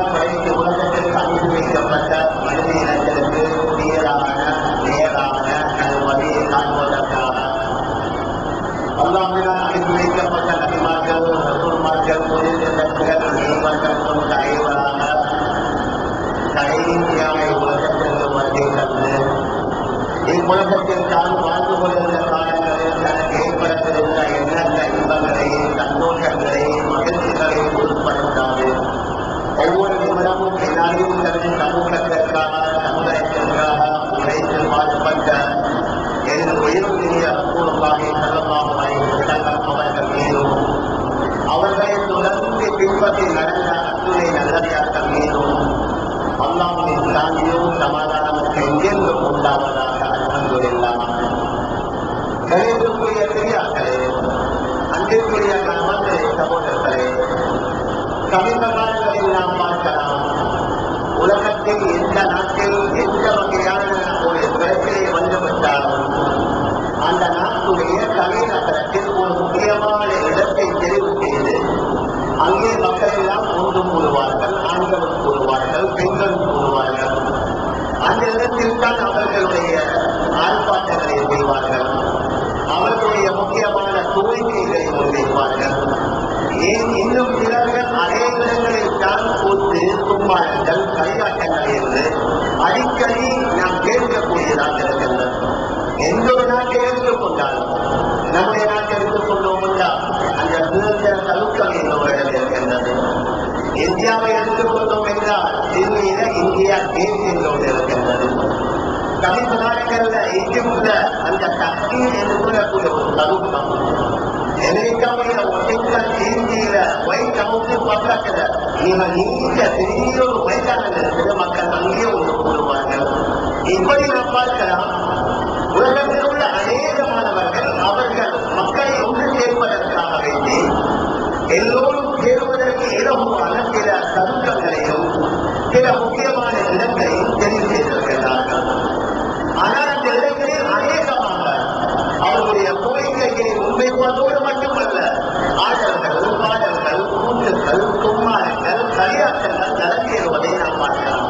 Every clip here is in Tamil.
படைத்து உலகத்திற்கு அனுப்பி வைக்கப்பட்ட மனித இனத்திற்கு நேரான நேரான அது வழியை காண்பதற்காக அல்லாஹ்வினால் அனுப்பி வைக்கப்பட்ட நபிமார்கள் ரசூல்மார்கள் புனிதர்கள் நீவர்களுக்கும் தலைவராக கடைசியாக உலகத்திற்கு வருகை தந்து இவ்வுலகத்தில் தான் வாழ்ந்து கொண்டிருந்த காலங்களில் தனக்கு ஏற்படுத்திருந்த எண்ணற்ற இன்பங்களை சந்தோஷங்களை மகிழ்ச்சிகளை பொருட்படுத்தாது ஒவ்வொரு நிமிடமும் வினாடியும் தனது சமூகத்திற்காக சமுதாயத்திற்காக உழைத்து பாடுபட்ட என் உயிர்நிலைய ரசூலுல்லாஹி ஸல்லல்லாஹு அலைஹி வஸல்லம் அவர்கள் மீதும் அவர்களை தொடர்ந்து பின்பற்றி நடந்த அத்துணை நல்லடியார்கள் மீதும் அல்லாஹ்வின் சாந்தியும் சமாதானமும் எங்கெங்கும் உண்டாவதாக அல்ஹம்துலில்லாஹ் கணிதத்துக்குரிய பெரியார்களே அன்பிற்குரிய கணவர்களே சகோதரர்களே சமீப காலங்களில் நாம் பார்க்கலாம் உலகத்தில் எந்த நாட்டில் எந்த வகையான ஒரு பிரச்சனை வந்துவிட்டாலும் அந்த நாட்டுடைய தலைநகரத்தில் ஒரு முக்கியமான இடத்தை தெரிவு செய்து அங்கே மக்கள் எல்லாம் ஒன்று கூடுவார்கள் ஆண்களும் கூடுவார்கள் பெண்களும் கூடுவார்கள் அந்த இடத்தில் தான் அவர்களுடைய ஆர்ப்பாட்டங்களை செய்வார்கள் அவர்களுடைய முக்கியமான கோரிக்கைகளை முன்வைப்பார்கள் ஏன் இன்னும் சிலர்கள் அதே இடங்களில் தான் கூத்து கும்பாளர்கள் கையாட்டங்கள் என்று அடிக்கடி நாம் கேட்கக்கூடியதாக இருக்கின்றது எந்த ஒரு நாட்டை எடுத்துக்கொண்டாலும் நம்முடைய நாட்டை எடுத்துக்கொண்டோம் என்றால் அந்த சுதந்திர தழுக்கம் என்னவர்கள் இருக்கின்றது இந்தியாவை எடுத்துக்கொண்டோம் என்றால் டெல்லியில இந்தியா கேட் என்று ஒன்று இருக்கின்றது சமீப நாடுகள்ல எகிப்துல அந்த தக்கீர் என்று சொல்லக்கூடிய ஒரு தழுக்கம் அமெரிக்காவில் வாஷிங்டன் டிசியில ஒயிட் ஹவுஸ் பக்கத்துல நீங்க நீண்ட பெரிய ஒரு மைதானம் இருக்குது மக்கள் அங்கேயே ஒன்று கூடுவார்கள் இப்படி நாம் பார்க்கலாம் உலகத்தில் உள்ள அநேகமானவர்கள் அவர்கள் மக்களை ஒன்று சேர்ப்பதற்காக வேண்டி எல்லோரும் சேருவதற்கு இலகுவான சில தருக்கங்களையும் சில முக்கியமான இடங்களையும் தெரிவு செய்திருக்கிறார்கள் ஆனால் அந்த இடங்களில் அநேகமாக அவர்களுடைய கோரிக்கைகளை முன்வைப்பதோடு மட்டுமல்ல ஆடல்கள் பாடல்கள் கூட்டுகள் கும்மாரங்கள் களியாட்டங்கள் நடந்தேறுவதை நாம் பார்க்கலாம்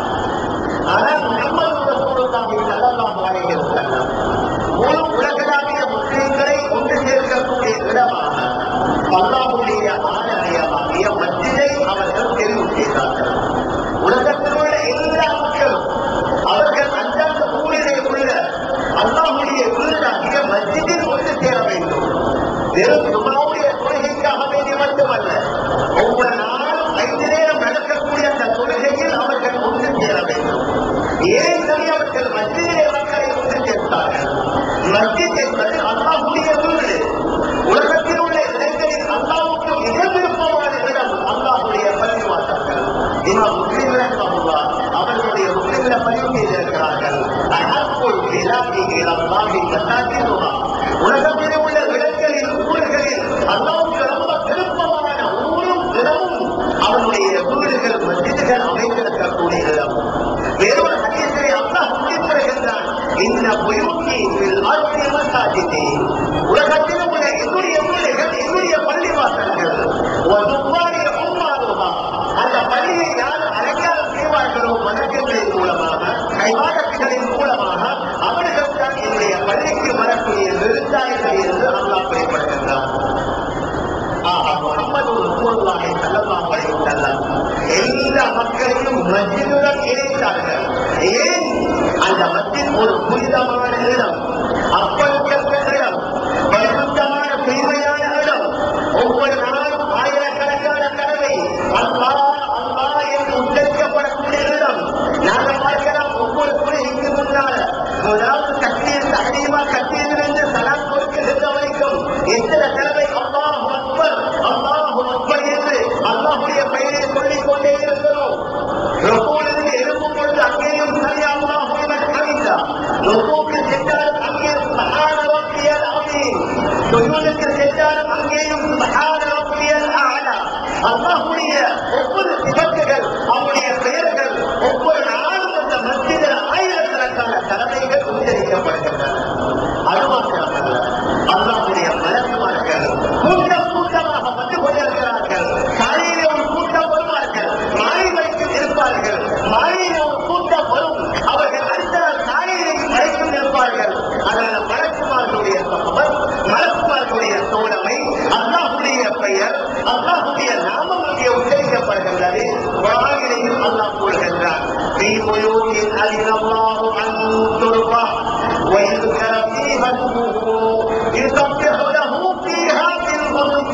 ஆனால் நம்மளோட சூழலாக நல்லலாம் வாழ்கிறது முழு உலகளாவிய முஸ்லிம்களை ஒன்று சேர்க்கக்கூடிய இடமாக அல்லாஹுடைய ஆலயமாகிய மத்தியை அவர்கள் தெரிவு செய்தார்கள் உலகத்தில் உள்ள எல்லா மக்களும் அவர்கள் அந்தந்த ஊரிலே உள்ள அல்லாஹுடைய வீடாகிய மத்தியில் ஒன்று சேர வேண்டும் வெறும் துமாவுடைய தொழுகைக்காக வேண்டி மட்டுமல்ல ஒவ்வொரு நாளும் ஐந்து நேரம் நடக்கக்கூடிய அந்த தொழுகையில் அவர்கள் ஒன்று சேர வேண்டும் ஏன் சரி அவர்கள் மத்தியிலே மக்களை ஒன்று சேர்த்தார்கள் மஸ்ஜித் என்பது அல்லாஹுடைய வீடு உலகத்தில் உள்ள இடங்களில் அல்லாஹுக்கு மிக விருப்பமான இடம் அல்லாஹுடைய பள்ளிவாசல்கள் இமாம் முஸ்லிம் ரஹ்மத்துல்லாஹ் அவர்களுடைய முஸ்லிம்ல பதிவு செய்திருக்கிறார்கள் அஹப்புல் பிலாதி இலல்லாஹி மசாஜிதுஹா உலகத்தில் உள்ள இடங்களில் ஊர்களில் அல்லாஹ்வுக்கு ரொம்ப விருப்பமான ஊரும் இடமும் அவனுடைய வீடுகள் மஸ்ஜிதுகள் அமைந்திருக்கக்கூடிய இடம் வேறொரு ஹதீஸிலே அல்லாஹ் குறிப்பிடுகின்றான் இந்த புயூக்கி ஃபில் அர்தி மசாஜிதி உலகத்தில் உள்ள என்னுடைய வீடுகள் என்னுடைய பள்ளிவாசல்கள் வதுப்பாரி உம்மாருஹா அந்த பள்ளியை யார் அடையாளம் செய்வார்களோ வணக்கங்களின் மூலமாக கைவாதத்துகளின் மூலமாக அவர்கள் தான் என்னுடைய பள்ளிக்கு வரக்கூடிய விருந்தாளிகள் என்று அல்லாஹ் குறிப்பிடுகின்றார் ஆஹா, முகமது ரசூலுல்லாஹி ஸல்லல்லாஹு அலைஹி வஸல்லம் எல்லா மக்களையும் மஸ்ஜிதுடன் இணைத்தார்கள் ஏன் அந்த மஸ்ஜித் ஒரு புனிதமான இடம் அப்பழுக்கற்ற இடம் பரிசுத்தமான தூய்மையான இடம் ஒவ்வொரு நாளும் ஆயிரக்கணக்கான தடவை அல்லாஹ் அல்லாஹ் என்று உச்சரிக்கப்படக்கூடிய இடம் நாங்கள் பார்க்கலாம் ஒவ்வொரு துறைக்கு முன்னால முதலாவது கட்டியல் தகவலா கட்டியதிலிருந்து சலாம் கொடுக்கின்ற வரைக்கும் எத்தனை தடவை அல்லாஹ் அக்பர் அல்லாஹ் அக்பர் என்று அல்லாஹுடைய பெயரை சொல்லிக் கொண்டே இருக்கிறோம் ருக்கூலிருந்து எழுப்பும் பொழுது அங்கேயும் சரி அல்லாஹ் ஹமிதா ருக்கூக்கு சென்றால் في بيوت أذن الله أن ترفع ويذكر فيها اسمه يسبح له فيها بالغدو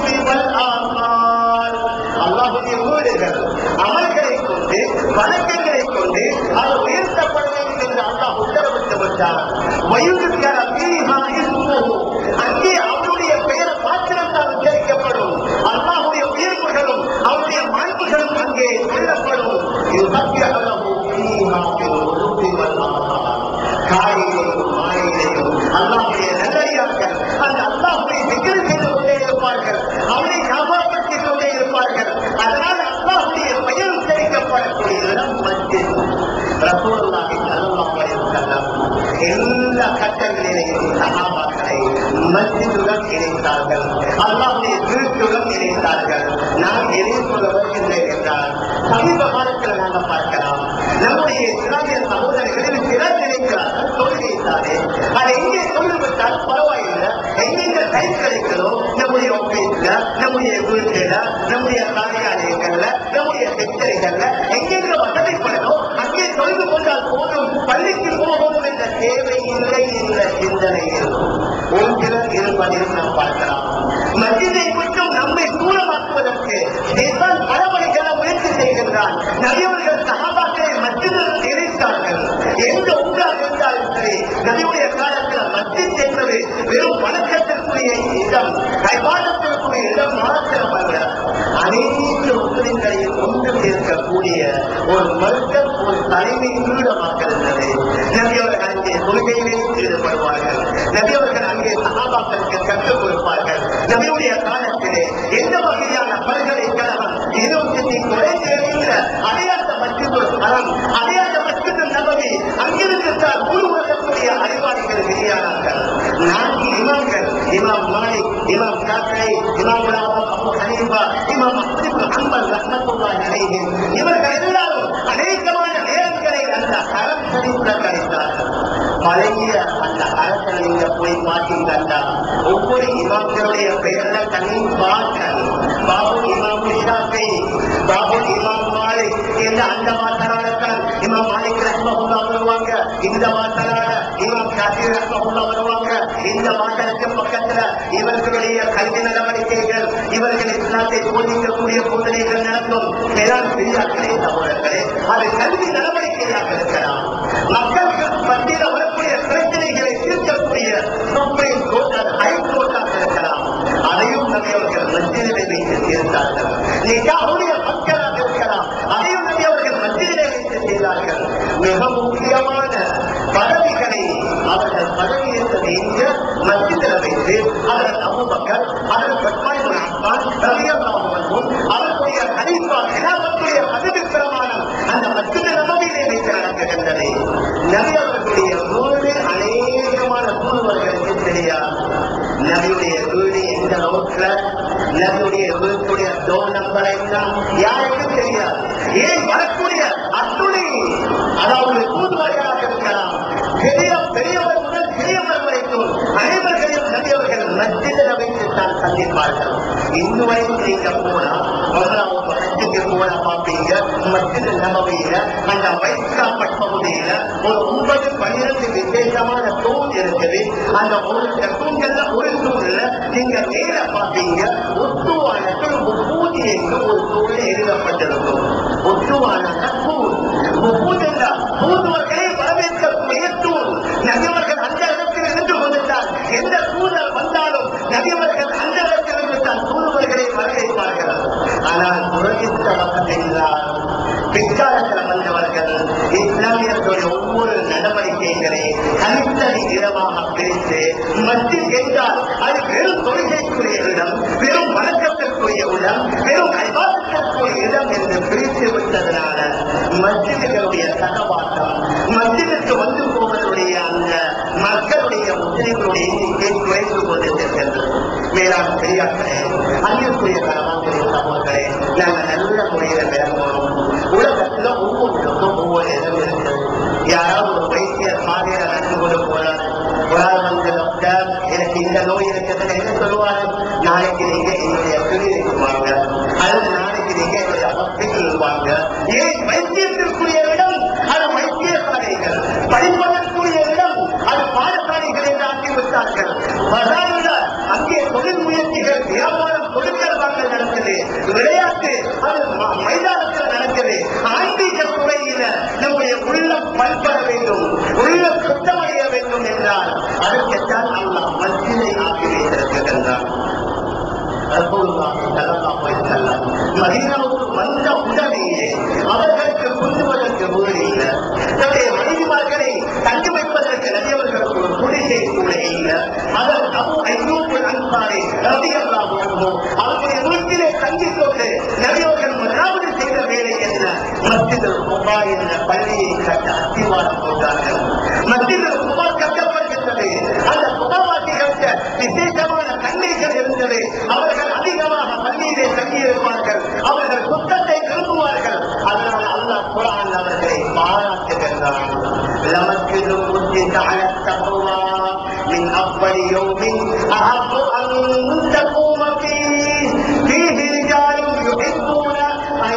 والآصال அல்லாஹுடைய வீடுகள் அமல்களை கொண்டு வணக்கங்களை கொண்டு அது உயர்த்தப்பட வேண்டும் என்று அல்லாஹ் உத்தரவிட்டு விட்டார் வயுதுக்கர பீஹா இஸ்முஹு அங்கே அவருடைய பெயர் மாத்திரம்தான் உச்சரிக்கப்படும் அல்லாஹுடைய உயர்வுகளும் அவருடைய மாண்புகளும் அங்கே சொல்லப்படும் இது சத்தியகலமு பீஹா பில் உருபி வல் ஆசால் காலையிலேயும் மாலையிலேயும் அல்லாஹுடைய நல்லடியார்கள் அந்த அல்லாஹுடைய திகில் செய்து கொண்டே இருப்பார்கள் அவனை ஞாபகப்படுத்திக் கொண்டே இருப்பார்கள் அதனால் அல்லாஹுடைய பெயர் உச்சரிக்கப்படக்கூடிய இடம் மஸ்ஜித் ரசூலுல்லாஹி ஸல்லல்லாஹு அலைஹி வஸல்லம் எல்லா கட்டங்களிலேயும் சஹாபாக்களை மஸ்ஜிதுடன் இணைத்தார்கள் அல்லாஹுடைய வீட்டுடன் இணைத்தார்கள் நான் எதை சொல்ல வருகின்றேன் என்றால் சமீப காலத்தில் நாங்கள் பார்க்கலாம் நம்முடைய இஸ்லாமிய சகோதரர்களில் சிலர் நினைக்கிறார்கள் தொழுகைத்தானே அதை எங்கே சொல்லிவிட்டால் பரவாயில்லை எங்கெங்க டைம் கிடைக்கிறதோ நம்முடைய ஆபீஸ்ல நம்முடைய வீட்டுல நம்முடைய காரியாலயங்கள்ல நம்முடைய செக்டரிகள்ல எங்கெங்க வசதிப்படுதோ அங்கே தொழுது கொண்டால் போதும் பள்ளிக்கு போகணும் என்ற தேவை இல்லை என்ற சிந்தனை இருக்கும் ஒரு சிலர் இருப்பதையும் நாம் பார்க்கலாம் மஸ்ஜிதை மட்டும் நம்மை தூரமாக்குவதற்கு தேசான் பல வழிகளை முயற்சி செய்கின்றான் நபியவர்கள் சகாபாக்களை மஸ்ஜிதில் இணைத்தார்கள் எந்த ஊராக இருந்தாலும் சரி நபியுடைய காலத்தில் மஸ்ஜித் என்பது வெறும் வணக்கத்திற்குரிய இடம் கைவாதத்திற்குரிய இடம் மாத்திரம் அல்ல அனைத்து முஸ்லிம்களையும் ஒன்று சேர்க்கக்கூடிய ஒரு மருத்துவ ஒரு தலைமை பீடமாக இருந்தது நபியவர்கள் அங்கே கொள்கையிலே ஈடுபடுவார்கள் நபியவர்கள் அங்கே சகாபாக்களுக்கு கற்றுக் கொடுப்பார்கள் நபியுடைய காலத்திலே எந்த வகையான பல்கலைக்கழகம் யூனிவர்சிட்டி குறைந்தேறியுள்ள அதே அந்த மஸ்ஜிதுல் ஹரம் அதே அந்த மஸ்ஜிதுல் நபவி அங்கிருந்து தான் உருவாக்கக்கூடிய அறிவாளிகள் வெளியானார்கள் நான்கு இமாம்கள் இமாம் மாலிக் இமாம் ஷாஃபிஈ இமாம் உலாமா அபூ ஹனீஃபா இமாம் அஹ்மத் இப்னு ஹம்பல் ரஹ்மத்துல்லாஹி அலைஹிம் இவர்கள் எல்லாரும் அநேகமான நேரங்களை அந்த ஹரம் ஷரீஃப்ல கழித்தார்கள் பழைய அந்த அரசனை நீங்க போய் பார்த்தீங்கன்னா ஒவ்வொரு இமாம்களுடைய பெயர்ல தனி பாக்கள் பாபு இமாம் ஷாஃபி பாபு இமாம் மாலிக் என்ற அந்த வாசலாளர்கள் இமாம் மாலிக் ரஹ்மஹுல்லா வருவாங்க இந்த வாசலாள இமாம் ஷாஃபி ரஹ்மஹுல்லா வருவாங்க இந்த வாசலுக்கு பக்கத்துல இவர்களுடைய கல்வி நடவடிக்கைகள் இவர்கள் இஸ்லாத்தை போதிக்கக்கூடிய போதனைகள் நடக்கும் மேலாண் பெரியார்களே சகோதரர்களே அது கல்வி நடவடிக்கையாக இருக்கலாம் மக்களுக்கு மத்தியில் வரக்கூடிய பிரச்சனைகளை தீர்க்கக்கூடிய சுப்ரீம் கோர்ட் அது ஹை கோர்ட்டாக இருக்கலாம் அதையும் நபி அவர்கள் மத்தியிலே வைத்து தீர்த்தார்கள் நிகாவுடைய மக்களாக இருக்கலாம் அதையும் நபி அவர்கள் மத்தியிலே வைத்து செய்தார்கள் மிக முக்கியமான பதவிகளை அவர்கள் பதவியேற்றது எங்க மத்தியில வைத்து அதன் அபுபக்கர் அதன் பெட்மாய் அப்பான் ரவியல்லாஹு அன்ஹும் அவர்களுடைய ஹலீஃபா கிலாபத்துடைய பதவி பிரமாணம் அந்த மத்திய நபவியிலே வைத்து நடக்குகின்றது நபி அவர்களுடைய வீடு அநேகமான தூதுவர்களுக்கு தெரியாது நபியுடைய வீடு எந்த ரோட்ல நபியுடைய வீட்டுடைய டோர் நம்பர் என்ன யாருக்கும் தெரியாது ஏன் வரக்கூடிய அத்துணை அதாவது தூதுவர்களாக இருக்கலாம் பெரிய பெரியவர் முதல் சிறியவர் வரைக்கும் அனைவர்களையும் நபியவர்கள் மத்தியில வைத்து தான் சந்திப்பார்கள் இன்று வரைக்கும் நீங்க போனா முதலாவது மத்திக்கு போன பார்ப்பீங்க மத்திய நபவையில அந்த வைஸ்காப்பட் பகுதியில ஒரு ஒன்பது பன்னிரண்டு விசேஷமான தூண் இருக்குது அந்த ஒரு தூண்கள்ல ஒரு தூண்ல நீங்க நேர பார்ப்பீங்க ஒத்துவானத்தில் முப்பூதி என்று ஒரு தூண்ல எழுதப்பட்டிருக்கும் ஒத்துவான தூண் முப்பூதி என்றால் தூதுவர்களை வரவேற்கக்கூடிய தூண் நபியவர்கள் அந்த இடத்தில் இருந்து கொண்டிருந்தால் எந்த தூதர் வந்தாலும் நபியவர்கள் அந்த இடத்தில் இருந்து தான் தூதுவர்களை வரவேற்பார்கள் ஆனால் புரட்சித்த வசதிகளால் பிற்காலத்தில் வந்தவர்கள் இஸ்லாமியர்களுடைய ஒவ்வொரு நடவடிக்கைகளை தனித்தனி இடமாக பிரித்து மத்திய என்றால் அது வெறும் தொழுகைக்குரிய இடம் வெறும் வணக்கத்திற்குரிய இடம் வெறும் ஐவாதத்திற்குரிய இடம் என்று பிரித்து விட்டதனால மஸ்ஜிதுகளுடைய சகவாசம் மஸ்ஜிதுக்கு வந்து போவதுடைய அந்த மக்களுடைய முஸ்லிம்களுடைய எண்ணிக்கை குறைந்து கொண்டிருக்கிறது மேலாண் பெரியார்களே அன்பிற்குரிய கரமாக்குரிய சகோதரர்களே நாங்கள் நல்ல முறையில் விளங்குவோம் உலகத்துல ஒவ்வொன்றுக்கும் ஒவ்வொரு இடம் இருக்கு யாராவது ஒரு வைத்தியர் மாதிரியில நடந்து கொண்டு போறாரு ஒரு ஆள் வந்து டாக்டர் எனக்கு இந்த நோய் இருக்கிறது என்ன சொல்லுவாரு நாளைக்கு நீங்க என்னுடைய கிளினிக் வாங்க அல்லது நாளைக்கு நீங்க என்னுடைய ஹாஸ்பிட்டல் வாங்க ஏன் வைத்தியத்திற்குரிய இடம் அது படிப்பதற்குரிய இடம் அது பாடசாலைகள் என்று ஆக்கிவிட்டார்கள் பசாரில அங்கே தொழில் முயற்சிகள் வியாபாரம் கொடுக்கல் வாங்கல் நடக்குது விளையாட்டு அது ம- மைதானத்தில் நடக்குது ஆன்மீக துறையில நம்முடைய உள்ளம் பண்பட வேண்டும் உள்ளம் சுத்தமடைய வேண்டும் என்றால் அதற்குத்தான் அல்லாஹ் மத்தியை ஆக்கி வைத்திருக்கின்றான் ரசூலுல்லாஹி ஸல்லல்லாஹு அலைஹி வஸல்லம் மதீனாவுக்கு வந்த உடனேயே அவர்களுக்கு புரிந்துவதற்கு வீடு இல்லை தன்னுடைய மனைவிமார்களை தங்கி வைப்பதற்கு நபியவர்களுக்கு ஒரு குடிசை கூட இல்லை அதன் அபு ஐயூப் அன்சாரி ரலியல்லாஹு அன்ஹு அவருடைய வீட்டிலே தங்கிக் கொண்டு நபியவர்கள் முதலாவது செய்த வேலை என்ன மஸ்ஜிதுல் குபா என்ற பள்ளியை கட்ட அத்திவாரம் போட்டார்கள் மஸ்ஜிதுல் குபா கட்டப்படுகின்றது அந்த குபாவாசிகளுக்கு விசேஷமான தன்மைகள் இருந்தது அவர்கள் அதிகமாக பள்ளியிலே தங்கியிருப்பார்கள் அவர்கள் சுத்தத்தை விரும்புவார்கள் அதனால் அல்லாஹ் குரான் அவர்களை பாராட்டுகின்றான் لمسجد مسجد على التقوى من أول يوم أحق أن تقوم فيه فيه رجال يحبون أن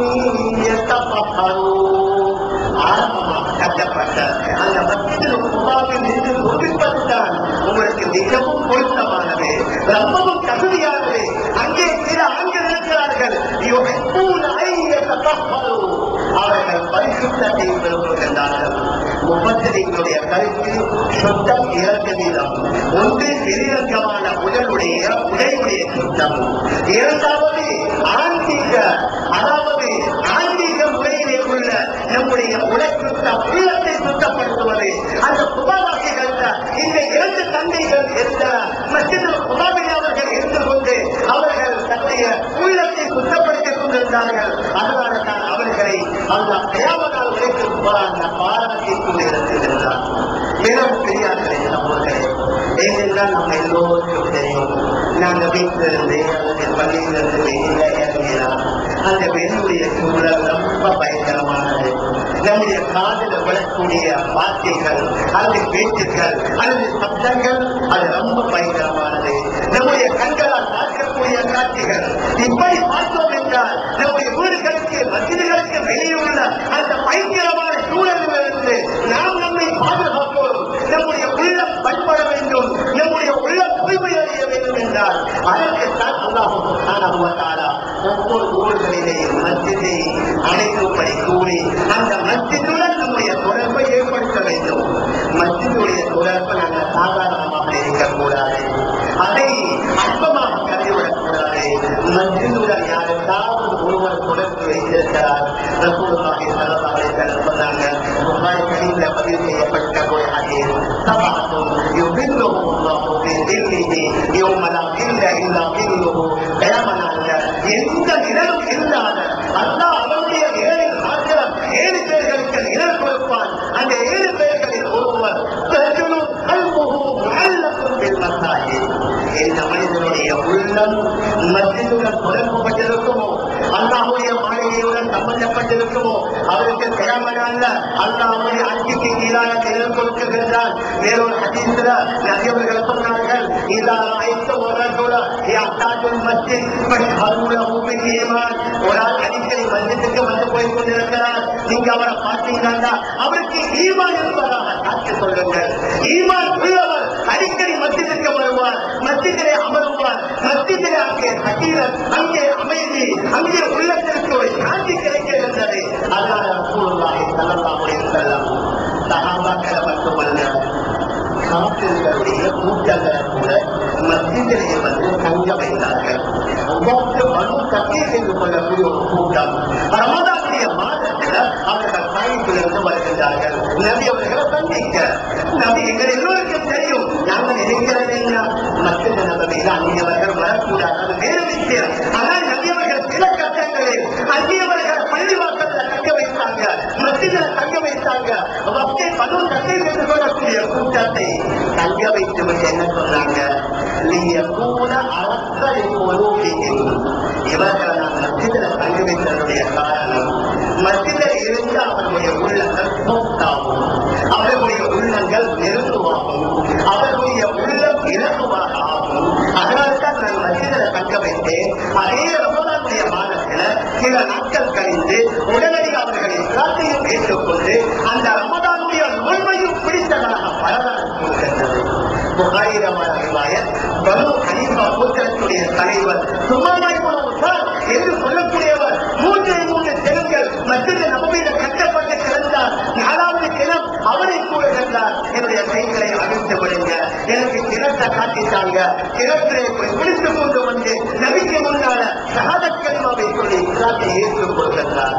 يتطهروا ஆரம்பமாக கட்டப்பட்ட அந்த மத்தியில் குபாவில் நின்று ஒதுப்பதுதான் உங்களுக்கு மிகவும் பொருத்தமானது ரொம்பவும் தகுதியானது அங்கே சில ஆண்கள் இருக்கிறார்கள் யுஹிப்பூன அன் யதطهروا. அவர்கள் பரிசுத்தத்தை விரும்புகின்றார்கள் முப்பத்திரிகளுடைய கருத்து சுத்தம் இரண்டு வீதம் ஒன்று வெளிரங்கமான உடலுடைய உடையுடைய சுத்தம் இரண்டாவது ஆன்மீக அதாவது ஆன்மீக முறையிலே உள்ள நம்முடைய உடை சுத்தம் உள்ளத்தை சுத்தப்படுத்துவது அந்த குபாவாசிகள் இந்த இரண்டு தந்தைகள் இருந்த மத்தியில் குபாபில் அவர்கள் இருந்து கொண்டு அவர்கள் தன்னுடைய உள்ளத்தை சுத்தப்படுத்திக் கொண்டிருந்தார்கள் அதனால தான் அவர்களை அந்த கயாமனால் வரைக்கும் போராண்ட பாராட்டிக் கொண்டிருக்கிறார் மேலும் பெரியார்களே சமூகங்களே ஏனென்றால் நம்ம எல்லோருக்கும் தெரியும் நாங்க வீட்டிலிருந்து அல்லது பள்ளியிலிருந்து வெளியில இறங்கினால் அந்த வெளியுடைய சூழல் ரொம்ப பயங்கரமானது நம்முடைய காதில் விழக்கூடிய வார்த்தைகள் அல்லது பேச்சுக்கள் அல்லது சப்தங்கள் அது ரொம்ப பயங்கரமானது நம்முடைய கண்களால் பார்க்கக்கூடிய காட்சிகள் இப்படி பார்த்தோம் என்றால் நம்முடைய வீடுகளுக்கு மசிதிகளுக்கு வெளியே உள்ள அந்த பயங்கரமான சூழலிலிருந்து நாம் நம்மை பாதுகாப்போம் நம்முடைய உள்ளம் பண்பட வேண்டும் நம்முடைய உள்ளம் தூய்மையடைய வேண்டும் என்றால் அதற்கு தான் அல்லாஹ் சுப்ஹானஹு வ தஆலா ஒவ்வொரு ஊர்களிலேயும் மஸ்ஜிதை அழைக்கும்படி கூறி அந்த மஸ்ஜிதுடன் நம்முடைய தொடர்பை ஏற்படுத்த வேண்டும் மஸ்ஜிதுடைய தொடர்பு நாங்கள் சாதாரணமாக இருக்கக்கூடாது அதை அற்பமாக கருதிவிடக் கூடாது மஸ்ஜிதுடன் யாருக்காவது ஒருவர் தொடர்பு வைத்திருக்கிறார் ரசூலுல்லாஹி ஸல்லல்லாஹு அலைஹி வஸல்லம் சொன்னாங்க புகாரி ஷரீஃப்ல பதிவு செய்யப்பட்ட ஒரு ஹதீஸ் சபஅத்துன் யுபில்லுஹும் அல்லாஹு ஃபீ தில்லிஹி யௌம லா தில்ல இல்லா தில்லுஹு கயாம நாள்ல எந்த நிழலும் இல்லாத அல்லாஹ் அவருடைய ஏழு மாத்திரம் ஏழு பேர்களுக்கு நிழல் கொடுப்பான் அந்த ஏழு பேர்களில் ஒருவர் ரஜுலுன் கல்புஹு முஅல்லகுன் பில் மசாஜித் இந்த மனிதனுடைய உள்ளம் மஸ்ஜிதுடன் தொடர்புபட்டிருக்குமோ அல்லாஹுடைய மாளிகையுடன் சம்பந்தப்பட்டிருக்குமோ அவருக்கு கிளம்பனால அல்லாஹுடைய அஞ்சுக்கு கீழான நிழல் கொடுக்குகின்றான் வேறொரு ஹதீஸ்ல நபியவர்கள் சொன்னார்கள் இதா ஐத்து ஒரு யாத்தாஜுல் மஸ்ஜித் ஃபஷ்ஹது பில் ஈமான் ஒரு ஆள் அடிக்கடி மஸ்ஜிதுக்கு வந்து போய் கொண்டிருக்கிறார் நீங்க அவரை பார்த்தீங்கன்னா அவருக்கு ஈமான் என்பதாக சாட்சி சொல்லுங்கள் ஈமான் உள்ளவர் அடிக்கடி மஸ்ஜிதுக்கு வருவார் மஸ்ஜிதிலே அமருவார் மஸ்ஜிதிலே அங்கே சகீரத் அங்கே அமைதி அங்கே உள்ளத்திற்கு ஒரு சாந்தி கிடைக்கின்றது அதனால ரசூலுல்லாஹி ஸல்லல்லாஹு அலைஹி வஸல்லம் சஹாபாக்களை மட்டுமல்ல காப்பிர்களுடைய கூட்டங்களை கூட மஸ்ஜிதிலே வந்து தங்க வைத்தார்கள் அவ்வாறு மனு கத்தீர் என்று சொல்லக்கூடிய ஒரு கூட்டம் ரமதானுடைய மாதத்துல அவர்கள் சாயிப்பிலிருந்து வருகின்றார்கள் நபி அவர்களை சந்திக்க நபி எங்கள் எல்லோருக்கும் தெரியும் நாங்கள் நினைக்கிறது என்ன மத்திய நபையில் அந்நியவர்கள் வரக்கூடாது அது வேறு விஷயம் ஆனால் நபியவர்கள் சில கட்டங்களில் அந்நியவர்கள் பள்ளிவாசல்ல தங்க வைத்தாங்க மத்தியில தங்க வைத்தாங்க வக்கை பனு கட்டை என்று சொல்லக்கூடிய கூட்டத்தை தங்க வைத்து விட்டு என்ன சொன்னாங்க நீங்க கூட அரசரை ஒழுங்கியும் இவர்களை நான் மத்தியில தங்க வைத்ததுடைய காரணம் மத்தியில இருந்து அவர்களுடைய உள்ளங்கள் போக்தாகும் அவர்களுடைய உள்ளங்கள் நெருங்குவாகும் அவர்களுடைய உள்ளம் இலகுவாக ஆகும் அதனால்தான் நான் மத்தியில தங்க வைத்தேன் அதே ரமதானுடைய மாதத்துல சில நாட்கள் கழிந்து உடனடி அவர்களை இஸ்லாத்தையும் ஏற்றுக்கொண்டு அந்த ரமதானுடைய நோன்பை மஸ்ஜிதுடைய தலைவர் சும்மாமாய் போனவர் என்று சொல்லக்கூடியவர் மூன்று மூன்று தினங்கள் மஸ்ஜித் நபவியில கட்டப்பட்டு கிடந்தார் நாலாவது தினம் அவரை கூட கண்டார் என்னுடைய கைகளை அழித்து விடுங்க எனக்கு கிணத்தை காட்டிட்டாங்க கிணத்திலே போய் குளித்துக் கொண்டு வந்து நபிக்கு முன்னால சகாதத் கலிமாவை சொல்லி இஸ்லாத்தை ஏற்றுக் கொடுக்கின்றார்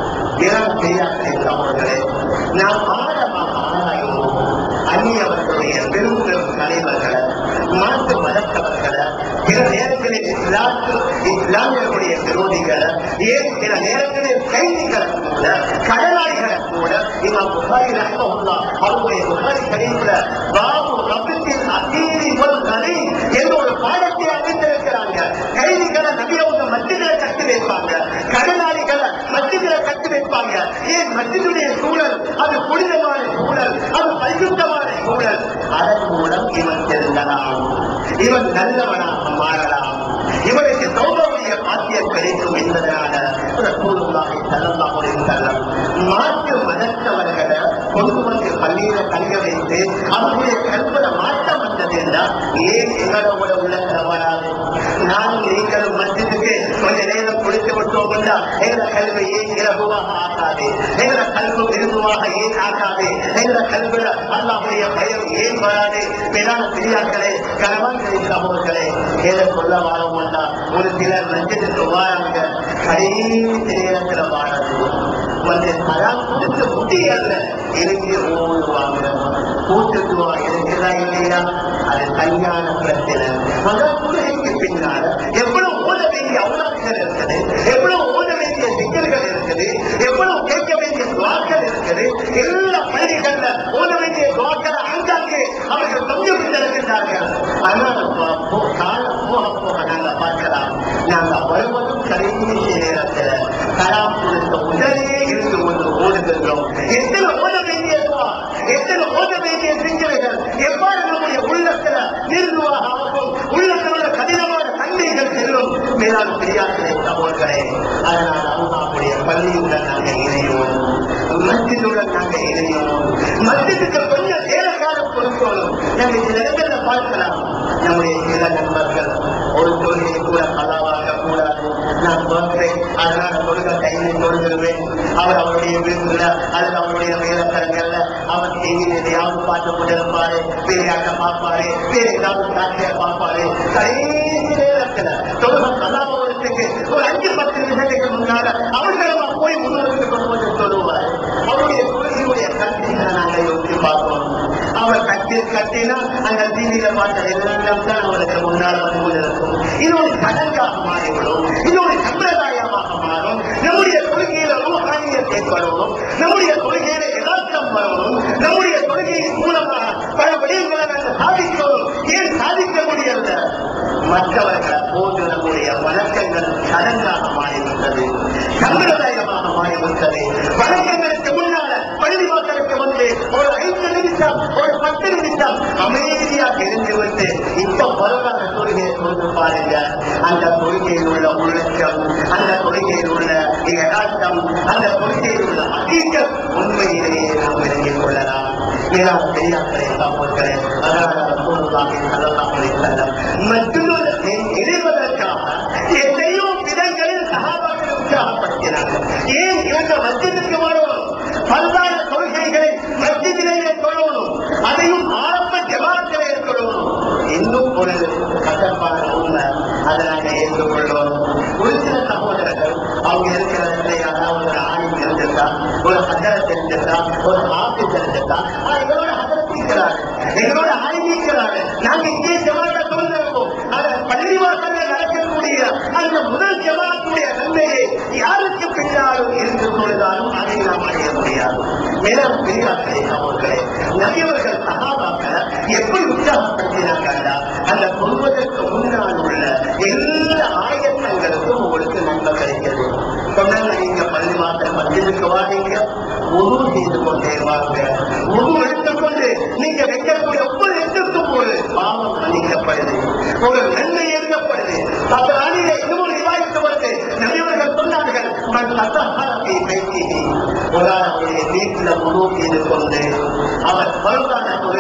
இளம் பெரியார்களே சகோதரர்களே நாம் ஆழமாக ஆராய்வோம் அந்நியவர்களுடைய பெரும் பெரும் தலைவர்களை மாற்று மதத்தவர்களை சில நேரங்களில் இஸ்லாத்து இஸ்லாமியர்களுடைய விரோதிகளை ஏன் சில நேரங்களில் கைதிகளை கூட கடனாளிகளை கூட இமாம் புகாரி ரஹ்மஹுல்லா அவருடைய புகாரி கரீம்ல பாபு ரபத்தில் அசீரி ஒரு கதை என்ற ஒரு பாடத்தை அறிந்திருக்கிறாங்க கைதிகளை நபி அவங்க மத்தியில கட்டி வைப்பாங்க கடனாளிகளை மத்தியில கட்டி வைப்பாங்க ஏன் மத்தியுடைய சூழல் அது புனிதமான சூழல் அது பரிசுத்தமான சூழல் அதன் மூலம் இவன் தெரிந்தலாம் இவன் நல்லவனாக மாறலாம் இவனுக்கு சௌபரிய பாக்கியம் கிடைக்கும் என்பதனால ரசூலுல்லாஹி ஸல்லல்லாஹு அலைஹி வஸல்லம் மாற்று மதத்தவர்களை கொண்டு வந்து பள்ளியில தங்க வைத்து அவர்களுடைய கல்பனை மாற்றம் வந்தது என்றால் ஏன் எங்களோட உள்ளத்துல வராது நானும் நீங்களும் மஸ்ஜிதுக்கு கொஞ்ச நேரம் குளித்து விட்டோம் என்றால் எங்கள கல்வி ஏன் இலகுவாக ஆக்காது எங்கள கல்வி மிருதுவாக ஏன் ஆக்காது எங்கள கல்வில அல்லாஹுடைய பயம் ஏன் வராது மேலான பெரியார்களே கணவன்களை சகோதரர்களே ஏதோ சொல்ல வாரோம்னா ஒரு சிலர் மஸ்ஜிதுக்கு வாராங்க கடைசி நேரத்துல வாராது வந்து தலாம் கொடுத்து முடியல இறங்கி ஓடுவாங்க கூட்டுக்குவா இருக்கிறதா இல்லையா அது கல்யாண பிரச்சனை மகன் குலகைக்கு பின்னால எவ்வளவு ஓத வேண்டிய அவலாசுகள் இருக்குது எவ்வளவு ஓத வேண்டிய சிக்கல்கள் இருக்குது எவ்வளவு கேட்க வேண்டிய துவாக்கள் இருக்குது எல்லா பள்ளிகள்ல ஓத வேண்டிய துவாக்கள் அங்காங்கே அவர்கள் கொஞ்சம் இருக்கின்றார்கள் ஆனால் போ- காலம் போக போக நாங்க பார்க்கலாம் நாங்க வருவதும் கடைசி நேரத்தில் கலாம் கொடுத்த உடனே இருந்து கொண்டு ஓடுகின்றோம் எத்தனை ஓத வேண்டிய துவா எத்தனை ஓத வேண்டிய சிந்தனைகள் எவ்வாறு நம்முடைய உள்ளத்துல நிறுவாக ஆகும் உள்ளத்தில் உள்ள கடினமான தன்மைகள் செல்லும் மேலாண் பெரியார்களே சகோதரர்களே அதனால் அல்லாஹ்வுடைய பள்ளியுடன் நாங்கள் இணையோம் மஸ்ஜிதுடன் நாங்கள் இணையோம் மஸ்ஜிதுக்கு கொஞ்சம் நேர காலம் கொடுக்கணும் நம்ம சில இடங்கள்ல பார்க்கலாம் நம்முடைய சில நண்பர்கள் ஒரு தொழிலை கூட பலவாக கூடாது நான் சொல்றேன் அதனால தொழுக கையில் தொழுகிறேன் அவர் அவருடைய வீட்டுல அல்லது அவருடைய வேலைத்தரங்கள்ல அவர் செய்தியில் எதையாவது பார்த்து கொண்டிருப்பாரு வேலையாட்ட பார்ப்பாரு வேற ஏதாவது காட்சியை பார்ப்பாரு கடைசி நேரத்துல தொழுக கலாபவரத்துக்கு ஒரு அஞ்சு பத்து நிமிஷத்துக்கு முன்னால அவர்களிடமா போய் முன்னோருக்கு கொண்டு சொல்லுவார் அவருடைய தொழுகையுடைய கருத்துக்களை நாங்கள் யோசிச்சு பார்க்கணும் அவர் கட்டி கட்டினா அந்த டிவியில பார்த்த எல்லாம் தான் அவருக்கு முன்னால் வந்து கொண்டிருக்கும் இது ஒரு சடங்காக மாறிவிடும் இது ஒரு சம்பிரதாயமாக மாறும் நம்முடைய கொள்கையில ரூஹானியத் ஏற்படணும் நம்முடைய கொள்கையில யதார்த்தம் வரணும் நம்முடைய கொள்கையின் மூலமாக பல விடயங்களை நாங்கள் சாதிக்கணும் ஏன் சாதிக்க முடியல மற்றவர்கள் போது நம்முடைய வழக்கங்கள் சடங்காக மாறிவிட்டது சம்பிரதாயமாக மாறிவிட்டது வழக்கங்களுக்கு முன்னால பள்ளி மக்களுக்கு வந்து ஒரு ஐந்து நிமிஷம் ஒரு பத்து நிமிஷம் அமைதியாக இருந்துவிட்டு இப்ப வருவாங்க தொழுகையை கொண்டு பாருங்க அந்த கொள்கையில் உள்ள உள்ளட்சம் அந்த கொள்கையில் உள்ள யதார்த்தம் அந்த கொள்கையில் உள்ள அகீகம் உண்மையிலேயே நாம் விளங்கிக் கொள்ளலாம் மேலாம் பெரியார்களே சகோதரர்களே அதனால ரசூலுல்லாஹி ஸல்லல்லாஹு அலைஹி வஸல்லம் மற்றொரு இணைவதற்காக எத்தனையோ விதங்களில் சகாபாக்களை உற்சாகப்படுத்தினார்கள் ஏன் இவங்க மஸ்ஜிதுக்கு வரணும் பல்தான கொள்கைகளை மஸ்ஜிதிலேயே சொல்லணும் அதையும் ஆரம்ப ஜமாத்திலே சொல்லணும் இன்னும் ஒரு கட்டப்பான உண்மை அதை நாங்கள் ஏற்றுக்கொள்வோம் ஒரு சில சகோதரர்கள் அவங்க இருக்கிற இடத்துல யாராவது ஒரு ஆணியம் இருந்திருந்தா ஒரு ஹஜரை தெரிஞ்சிருந்தா ஒரு ஆபீஸ் தெரிஞ்சிருந்தா ஆ, எங்களோட ஹஜரை இருக்கிறாரு எங்களோட ஆய்வு இருக்கிறாரு நாங்க இங்கே ஜமாத்தை சொல்லிருக்கோம் அதை பள்ளிவாசல்ல நடக்கக்கூடிய அந்த முதல் ஜமாத்துடைய நன்மையை யாருக்கு பின்னாலும் இருந்து கொள்ளாலும் அதை நாம் அடைய முடியாது மேலும் பெரியார்களே அவர்களே நபியவர்கள் சகாபாக்களை எப்படி உற்சாகப்படுத்தினாங்கண்டா அந்த கொள்வதற்கு முன்னால் உள்ள எல்லா ஆயத்தங்களுக்கும் உங்களுக்கு நன்மை கிடைக்கிறது சொன்னாங்க நீங்க பள்ளி மாத்திரம் மத்தியதுக்கு வாங்க உரு செய்து கொண்டே வாங்க உரு எடுத்துக்கொண்டு நீங்க வைக்கக்கூடிய ஒவ்வொரு எட்டுக்கும் ஒரு பாவம் மன்னிக்கப்படுது ஒரு நன்மை ஏற்கப்படுது பத்து நாளிலே இன்னும் விவாதித்து வருது நபியவர்கள் சொன்னார்கள் மண் சத்தஹாரத்தை பேசி ஒரு ஆள் அவருடைய வீட்டில் முழு செய்து கொண்டு அவர் பருவான ஒரு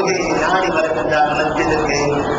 தொழுகையை நாடி வருகின்றார் மஸ்ஜிதுக்கு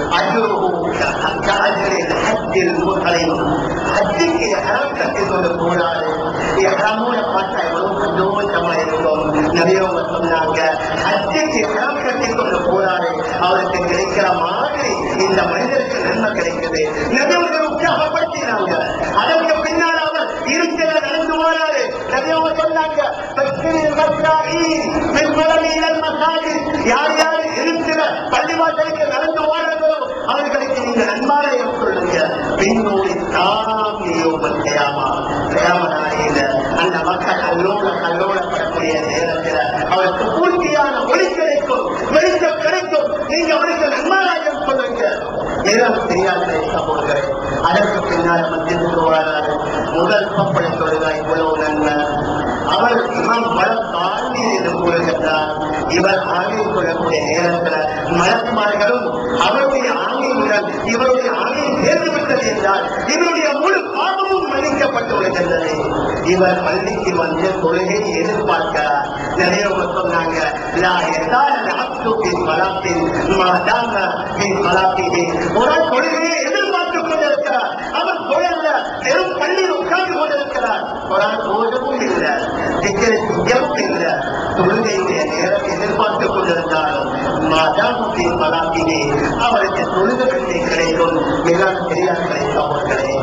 ஹஜ்ஜில் முகலையும் ஹஜ்ஜுக்கு ஹரம் கட்டி கொண்டு போனாரு ஹரமோட பார்த்தா எவ்வளவு சந்தோஷமா இருக்கும் நபியவங்க சொன்னாங்க ஹஜ்ஜுக்கு ஹரம் கட்டி கொண்டு போனாரு அவருக்கு கிடைக்கிற மாதிரி இந்த மனிதருக்கு நன்மை கிடைக்குது நபியவர்கள் உற்சாகப்படுத்தினாங்க அதற்கு பின்னால் அவர் இருக்கிற நடந்து போனாரு நபியவங்க சொன்னாங்க "பஸ்ஸில் மஸ்ராயீன் மின் குலமில் மசாஜித்." யார் யார் இருக்கிற பள்ளிவாசலுக்கு நடந்து ஓடுறதோ அவர்களுக்கு நீங்க நன்மாலயம் சொல்லுங்க பின்னோடி தாமியோமல் செய்யாமா செய்யாமனாயில அந்த மக்கள் கல்லோட கல்லோடப்படக்கூடிய நேரத்தில் அவருக்கு பூர்த்தியான ஒளி கிடைக்கும் வெளிச்சம் கிடைக்கும் நீங்க அவருக்கு நன்மாலயம் சொல்லுங்க நேரம் தெரியாத சகோதரர் அதற்கு பின்னால் மத்தியத்துக்கு வராது முதல் பப்படை சொல்லுங்க இவ்வளவு நன்மை அவர் இமாம் மலம் தாண்டி என்று கூறுகின்றார் இவர் ஆணை கொள்ளக்கூடிய நேரத்தில் மலக்குமார்களும் அவருடைய ஆணையுடன் இவருடைய ஆணை சேர்ந்து விட்டது என்றால் இவருடைய முழு பாவமும் மன்னிக்கப்பட்டு விடுகின்றது இவர் பள்ளிக்கு வந்து தொழுகை எதிர்பார்க்கிறார் நிறைய சொன்னாங்க லா எதால் அப்து பின் மலாத்தின் மாதாம பின் மலாத்தினே ஒரு தொழுகையை எதிர்பார்த்துக் கொண்டிருக்கிறார் அவர் தொழில வெறும் பள்ளியில் உட்கார்ந்து கொண்டிருக்கிறார் ஒரு ஓதவும் இல்லை திக்கரை செய்யவும் இல்லை தொழுகையுடைய நேரம் எதிர்பார்த்துக் கொண்டிருந்தாலும் மாதாமுத்தி மலாத்தினே அவருக்கு தொழுகை கிடைக்கும் மிகவும் தெரியாது கிடைத்தவர்களே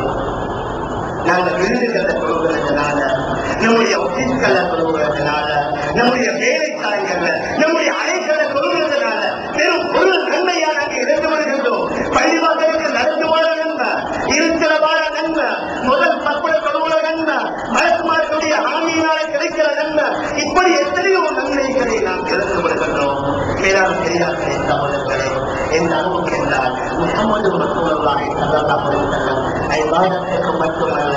நாங்கள் விருதுகளை கொடுக்கிறதுனால நம்முடைய ஒஃபீஸ்களை கொடுக்கிறதுனால நம்முடைய வேலைக்காரங்கள்ல நம்முடைய அறைகளை கொடுக்கிறதுனால பெரும் ஒரு நன்மையா நாங்கள் இழந்து வருகின்றோம் பள்ளிவாசலுக்கு நடந்து வாழ நன்மை இருக்கிற வாழ நன்மை முதல் பக்குட கொடுக்கிற நன்மை மலக்குமார்களுடைய ஆணையினால கிடைக்கிற நன்மை இப்படி எத்தனையோ நன்மைகளை நாம் இழந்து வருகின்றோம் மேலாண் தெரியாத சகோதரர்களே எந்த அளவுக்கு என்றால் முகமது ரசூலுல்லாஹி ஸல்லல்லாஹு அலைஹி வஸல்லம் ஐபாதத்துக்கு மட்டுமல்ல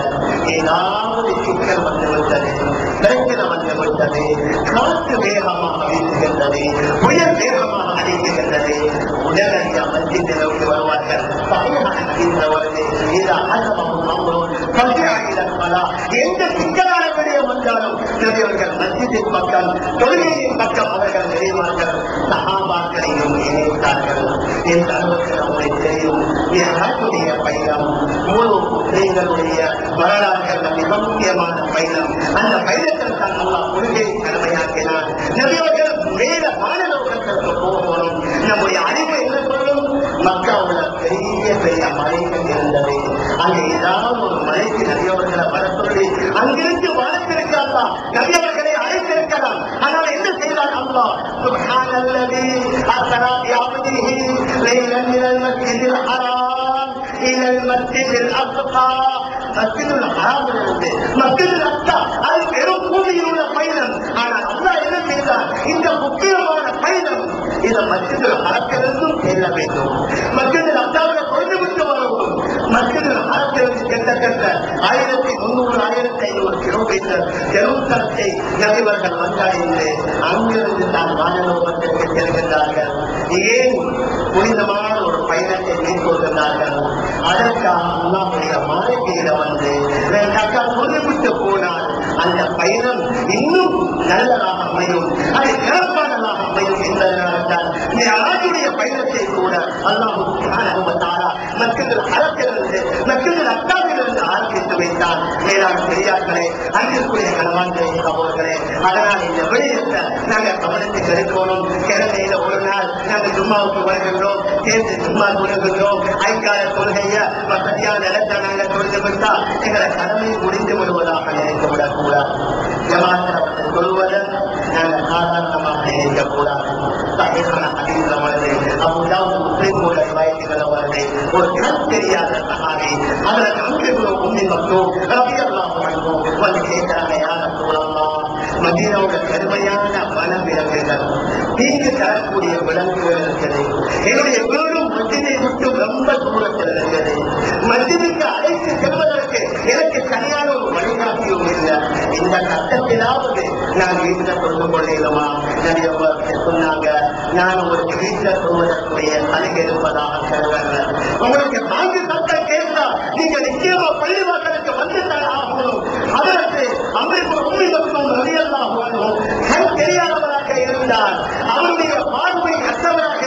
ஏதாவது சிக்கல் வந்து விட்டது பிரச்சனை வந்து விட்டது காற்று வேகமாக வீசுகின்றது புயல் வேகமாக அடிக்கின்றது உடனடியாக மஸ்ஜித் நோக்கி வருவார்கள் சகையான இந்த வருது இது அகலமும் அம்ரும் பல்வேறு எந்த சிக்கலான விடயம் வந்தாலும் பெரியவர்கள் மஸ்ஜிதின் பக்கம் தொழுகையின் பக்கம் அவர்கள் நிறைவார்கள் சகாபாக்களையும் இணைத்தார்கள் எந்த அளவுக்கு நம்முடைய தெரியும் யாருடைய பயணம் முழு முஸ்லீம்களுடைய வரலாறுகள் மிக முக்கியமான பயணம் அந்த பயணத்தில் தான் அல்லாஹ் கொள்கையை கடமையாக்கினார் நபியவர்கள் மேல மாநிலத்திற்கு போகணும் நம்முடைய அறிவு என்ன சொல்லும் மக்காவுல பெரிய பெரிய மலைகள் இருந்தது அங்க ஏதாவது ஒரு மலைக்கு நபியவர்களை வர சொல்லி அங்கிருந்து வளர்த்திருக்காங்களா நபியவர்களை அழைத்திருக்கலாம் ஆனால் என்ன செய்தார் அல்லாஹ் சுப்ஹானல்லதி அஸ்ரா பிஅப்திஹி லைலன் மினல் மஸ்ஜிதில் ஹராம் இலல் மஸ்ஜிதில் அக்ஸா மஸ்ஜிதுல் ஹராமிலிருந்து மஸ்ஜிதுல் அக்ஸா அது வெறும் பூமியில் உள்ள பயணம் ஆனால் அல்லாஹ் என்ன செய்தார் இந்த முக்கியமான பயணம் இந்த மஸ்ஜிதுல் ஹரத்திலிருந்தும் செல்ல வேண்டும் மஸ்ஜிதுல் அக்ஸாவில் கொண்டு விட்டு வரவும் மஸ்ஜிதுல் ஹரத்திலிருந்து கிட்டத்தட்ட ஆயிரத்தி முன்னூறு ஆயிரத்தி ஐநூறு கிலோமீட்டர் ஜெருசலத்தை நபிவர்கள் வந்தடைந்து அங்கிருந்து தான் வானலோகத்திற்கு செல்கின்றார்கள் ஏன் புனிதமான ஒரு பயணத்தை மேற்கொள்கின்றார்கள் அதற்காக அல்லாஹுடைய மாளிகையில வந்து தக்கால் குறிப்பிட்டு போனால் அந்த பயணம் இன்னும் நல்லதாக அமையும் அது சிறப்பானதாக அமையும் என்பதனால்தான் இந்த அழகுடைய பயணத்தை கூட அல்லாஹு சுப்ஹானஹு மக்கள் அறத்திலிருந்து மக்கள் அக்காவிலிருந்து ஆரம்பித்து வைத்தார் மேலாண் பெரியார்களே அன்பிற்குரிய கணவான்களே சகோதரர்களே அதனால் இந்த விடயத்தை நாங்கள் கவனத்துக்கு எடுக்கணும் கிழமையில ஒரு நாள் நாங்கள் ஜும்மாவுக்கு வருகின்றோம் சேர்ந்து ஜும்மா தொழுகின்றோம் ஐக்கால கொள்கைய வசதியான இடத்தை நாங்கள் தொழுது விட்டால் எங்களை கடமை முடிந்து விடுவதாக நினைக்க விடக்கூடாது ஜமாத்திரத்தை சொல்வதை நாங்கள் சாதாரணமாக நினைக்கக்கூடாது சகையான அதிக வருது அபுதாவது முஸ்லிம் கூட வயசுகளை வருது ஒரு கண் தெரியாத சகாரி அதுல கணக்கு உண்மை மக்களும் ரவி அல்லாஹ் வந்து கேட்கிறாங்க யார சொல்லலாம் மதீனாவோட கடுமையான வனவிலங்குகள் தீங்கு தரக்கூடிய விலங்குகள் இருக்குது என்னுடைய வீடும் மத்தியை விட்டு ரொம்ப தூரத்தில் இருக்குது மத்தியத்துக்கு அழைத்து செல்வதற்கு எனக்கு சரியான ஒரு வழிகாட்டியும் இல்லை இந்த கட்டத்திலாவது நான் வீட்டில் கொண்டு கொள்ளலாமா நிறைய பேர் சொன்னாங்க நான் உங்களுக்கு வீட்டில் சொல்வதற்குரிய சலுகை இருப்பதாக கருதுகிறேன் உங்களுக்கு நான்கு சட்டம் கேட்டா நீங்க நிச்சயமா பள்ளிவாசலுக்கு வந்துதான் ஆகணும் அதற்கு அமைப்பு உண்மை மற்றும் அறியலாம் கண் தெரியாதவராக இருந்தால் அவருடைய பார்வை அற்றவராக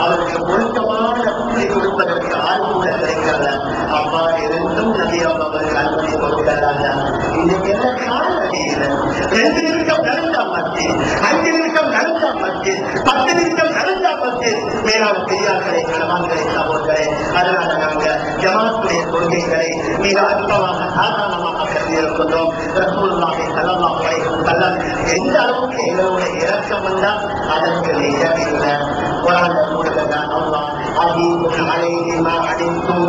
அவருக்கு பொருத்தமான கூலி கொடுப்பதற்கு ஆள் கூட கிடைக்கல அப்பா இருந்தும் நபி அவர்கள் அனுமதி கொடுக்கிறாங்க இன்னைக்கு என்ன காலடியில் ரெண்டு நிமிஷம் நடந்தா மத்தி அஞ்சு நிமிஷம் நடந்தா மத்தி பத்து நிமிஷம் நடந்தா மத்தி மேலான பெரியார்களே கணவான்களே சகோதரே அதனால நாங்க ஜமாத்துடைய கொள்கைகளை மிக அற்பமாக சாதாரணமாக கருதி இருக்கின்றோம் ரசூலுல்லாஹி ஸல்லல்லாஹு அலைஹி வஸல்லம் எந்த அளவுக்கு எங்களோட இறக்கம் வந்தால் அதற்கு நிகரில்லை குரான் மூலமாக அல்லாஹ் அலீமுன் அலைஹி மா அலிம்தும்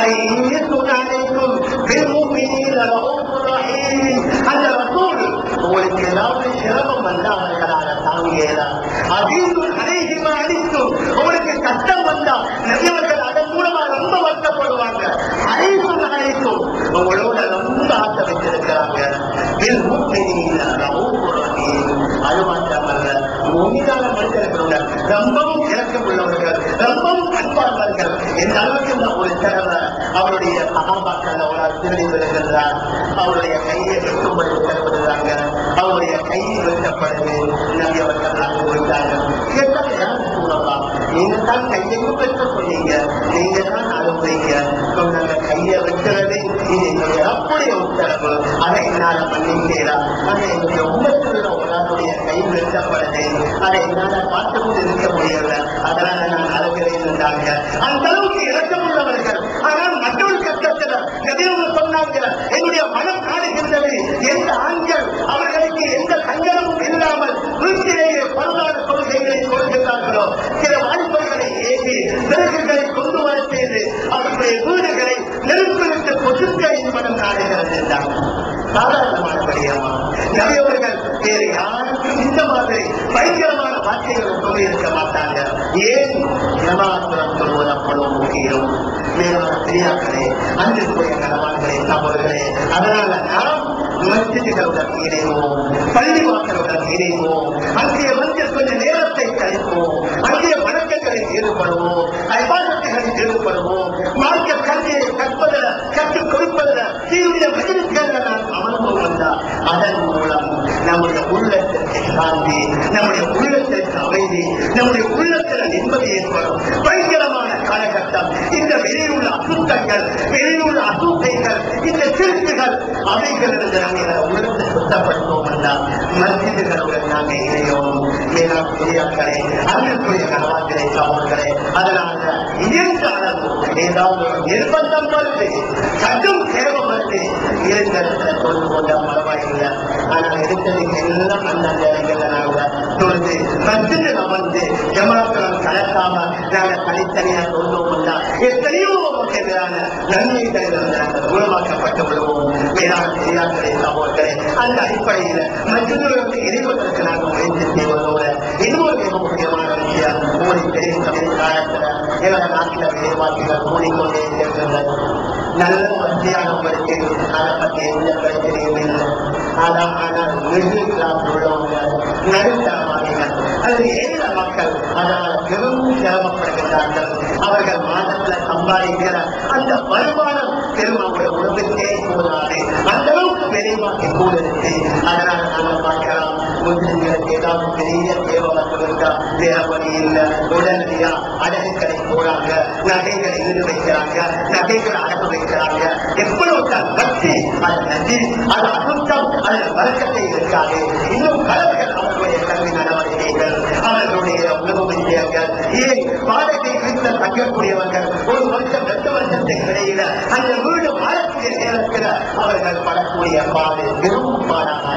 ஹரீஸுன் அலைக்கும் பில்முஃமினீன ரഊஃபுர் ரஹீம் அந்த ரசூல் உங்களுக்கு ஏதாவது சிரமம் வந்தா அவர்களால தாங்கியல அதீதுன் அலைஹி மா அலிம்தும் உங்களுக்கு கஷ்டம் வந்தா நபியவர்கள் அதன் மூலமா ரொம்ப வருத்தப்படுவாங்க அலைஹும் அலைக்கும் உங்களோட ரொம்ப ஆசை வச்சிருக்கிறாங்க பில்முஃமினீன ரഊஃபுர் ரஹீம் அது மாத்திரமல்ல மூமிதான மனிதர்களுடன் ரொம்பவும் இறக்கம் உள்ளவர்கள் ரொம்பவும் அன்பானவர்கள் எந்த அளவுக்கு இந்த ஒரு தடவை அவருடைய சகாபாக்கள் அவரால் திருடி வருகின்றார் அவருடைய கையை வெட்டும்படி உத்தரவிடுறாங்க அவருடைய கை வெட்டப்படுது நபி அவர்கள் அங்கு விட்டார்கள் கேட்டால் யார் சொல்லலாம் நீங்க தான் கையையும் வெட்ட சொன்னீங்க நீங்க தான் அனுப்புறீங்க சொன்னாங்க கையை வெட்டுறது இது என்னுடைய அப்படிய உத்தரவு அதை என்னால பண்ணிக்கலாம் அதை என்னுடைய உமத்தில் உங்களுடைய கை வெட்டப்படுது அதை என்னால பார்த்து கொண்டு இருக்க முடியல அதனால நான் அழுகிறேன் என்றாங்க அந்த அளவுக்கு இறக்கமுள்ளவர்கள் ஆனால் மற்றொரு கட்டத்தில் நபியவங்க சொன்னாங்க என்னுடைய மனம் காணுகின்றது எந்த ஆண்கள் அவர்களுக்கு எந்த சங்கடமும் இல்லாமல் வீட்டிலேயே பரவான கொள்கைகளை கொடுக்கிறார்களோ சில வாய்ப்புகளை ஏற்றி விறகுகளை கொண்டு வர செய்து அவர்களுடைய வீடுகளை நெருப்பிவிட்டு கொசுக்களின் மனம் காணுகிறது என்றார் சாதாரணமான படியாமா நபியவர்கள் வேறு யாருக்கும் இந்த மாதிரி பயங்கரமான வார்த்தைகளை சொல்லி இருக்க மாட்டாங்க ஏன் ஜமாத்துரம் சொல்வது அவ்வளவு முக்கியம் மேலான பெரியார்களே அன்பிற்குரிய கணவான்களே சகோதரர்களே அதனால நாம் மஸ்ஜிதுகளுடன் இணைவோம் பள்ளிவாசலுடன் இணைவோம் அங்கே வந்து கொஞ்ச நேரத்தை கழிப்போம் அங்கே வணக்கங்களில் ஈடுபடுவோம் ஐபாதத்துகளில் ஈடுபடுவோம் மார்க்க கல்வியை கற்பதில் கற்றுக் கொடுப்பதில் தீவிர மகிழ்ச்சிகள் நாம் அமர்வோம் வந்தால் அதன் மூலம் நம்முடைய உள்ளத்திற்கு சாந்தி நம்முடைய உள்ளத்திற்கு அமைதி நம்முடைய உள்ளத்தில் நிம்மதி ஏற்படும் பயங்கரமான காலகட்டம் இந்த வெளியுள்ள அசுத்தங்கள் வெளியுள்ள அசுத்தைகள் இந்த சிறுக்குகள் அவைகளிலிருந்து நம்முடைய உள்ளத்தை சுத்தப்படுத்துவோம் என்றால் மஸ்ஜிதுகளுடன் நாங்கள் இணையோம் மேலாம் பெரியாக்களே அன்பிற்குரிய கணவான்களே சகோதரர்களே அதனால இயன்ற அளவு ஏதாவது ஒரு நிர்பந்தம் வருது கடும் தேவை வருது இருந்த இடத்துல தொழுது கொண்ட பரவாயில்லை ஆனால் எடுத்தது எல்லாம் அந்தந்த இடங்கள்ல நாங்க தொழுது மஸ்ஜிது அமர்ந்து ஜமாத்துடன் கலக்காம நாங்க தனித்தனியா தொழுதோம்னா எத்தனையோ எதிரான நன்மைகளிலிருந்து நாங்கள் தூரமாக்கப்பட்டு விடுவோம் வேளாண் பெரியார்களே சகோதரர்களே அந்த அடிப்படையில் மஸ்ஜிதிலிருந்து இணைவதற்கு நாங்கள் முயற்சி செய்வதோடு இன்னொரு மிக முக்கியமான விஷயம் உங்களுக்கு தெரியும் தமிழ் காலத்துல எங்களோட நாட்டில் விலைவாசிகள் கூடிக்கொண்டே இருக்கின்றது நல்ல மத்தியானவங்களுக்கு அதை பற்றி எந்த பிரச்சனையும் இல்லை ஆனால் ஆனால் மிடில் கிளாஸ் உள்ளவங்க நடுத்தரமானவர்கள் அல்லது ஏழை மக்கள் அதனால் பெரும் சிரமப்படுகின்றார்கள் அவர்கள் மாதத்துல சம்பாதிக்கிற அந்த வருமானம் பெரும் அவருடைய உடம்புக்கே போதாது அந்த அளவுக்கு விரைவாக்கி கூட இருக்கு அதனால் நாங்கள் பார்க்கலாம் முஸ்லிம்களுக்கு ஏதாவது பெரிய தேவை வந்துவிட்டா வேற வழி இல்லை உடனடியா அடகுகளை போறாங்க நகைகளை ஈடு வைக்கிறாங்க நகைகளை அடகு வைக்கிறாங்க எவ்வளவு தான் பக்தி அது நன்றி அது அசுத்தம் அது வழக்கத்தை இருக்காது இன்னும் பலர்கள் அவர்களுடைய கல்வி நடவடிக்கைகள் அவர்களுடைய உணவு விஷயங்கள் ஏன் வாடகை வீட்டில் தங்கக்கூடியவர்கள் ஒரு வருஷம் ரெண்டு வருஷத்துக்கு இடையில அந்த வீடு வாழக்கூடிய நேரத்தில் அவர்கள் படக்கூடிய பாடு பெரும் பாடாக